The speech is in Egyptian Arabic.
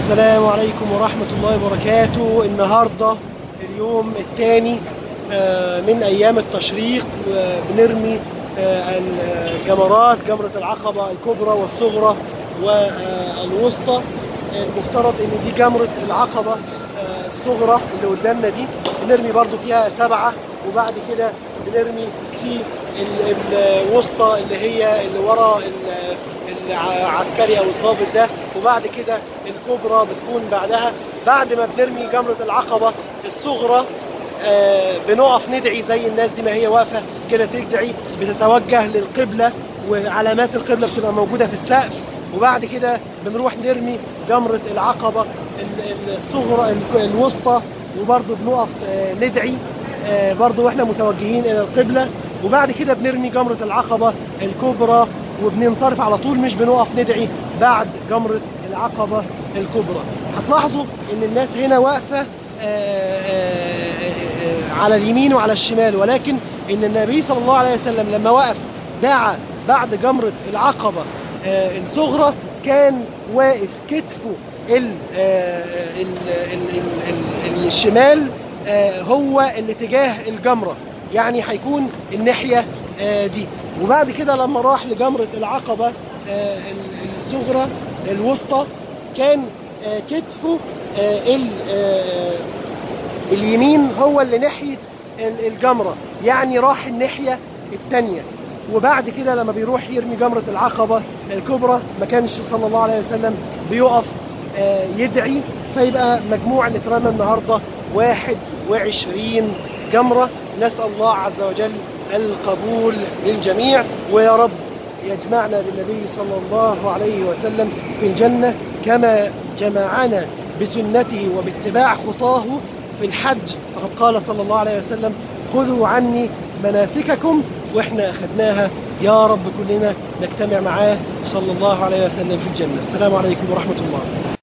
السلام عليكم ورحمة الله وبركاته النهاردة اليوم الثاني من أيام التشريق بنرمي الجمرات جمرة العقبة الكبرى والصغرى والوسطى المفترض ان دي جمرة العقبة الصغرى اللي قدامنا دي بنرمي برضو فيها سبعة وبعد كده بنرمي في الوسطى اللي هي اللي ورا العسكري او الضابط ده وبعد كده الكبرى بتكون بعدها بعد ما بنرمي جمرة العقبة الصغرى آه بنقف ندعي زي الناس دي ما هي واقفة كده تدعي بتتوجه للقبلة وعلامات القبلة بتبقى موجودة في السقف وبعد كده بنروح نرمي جمرة العقبة الصغرى الوسطى وبرضه بنقف آه ندعي آه برضه واحنا متوجهين الى القبلة وبعد كده بنرمي جمرة العقبة الكبرى وبننصرف على طول مش بنقف ندعي بعد جمرة العقبة الكبرى هتلاحظوا ان الناس هنا واقفة على اليمين وعلى الشمال ولكن ان النبي صلى الله عليه وسلم لما وقف دعا بعد جمرة العقبة الصغرى كان واقف كتفه ال ال ال ال الشمال هو الاتجاه الجمرة يعني هيكون الناحية دي وبعد كده لما راح لجمرة العقبة الصغرى الوسطى كان كتفه اليمين هو اللي ناحية الجمرة يعني راح الناحية التانية وبعد كده لما بيروح يرمي جمرة العقبة الكبرى ما كانش صلى الله عليه وسلم بيقف يدعي فيبقى مجموع اللي اترمى النهاردة 21 جمرة نسأل الله عز وجل القبول للجميع ويا رب يجمعنا بالنبي صلى الله عليه وسلم في الجنة كما جمعنا بسنته وباتباع خطاه في الحج فقد قال صلى الله عليه وسلم خذوا عني مناسككم واحنا اخذناها يا رب كلنا نجتمع معاه صلى الله عليه وسلم في الجنة السلام عليكم ورحمة الله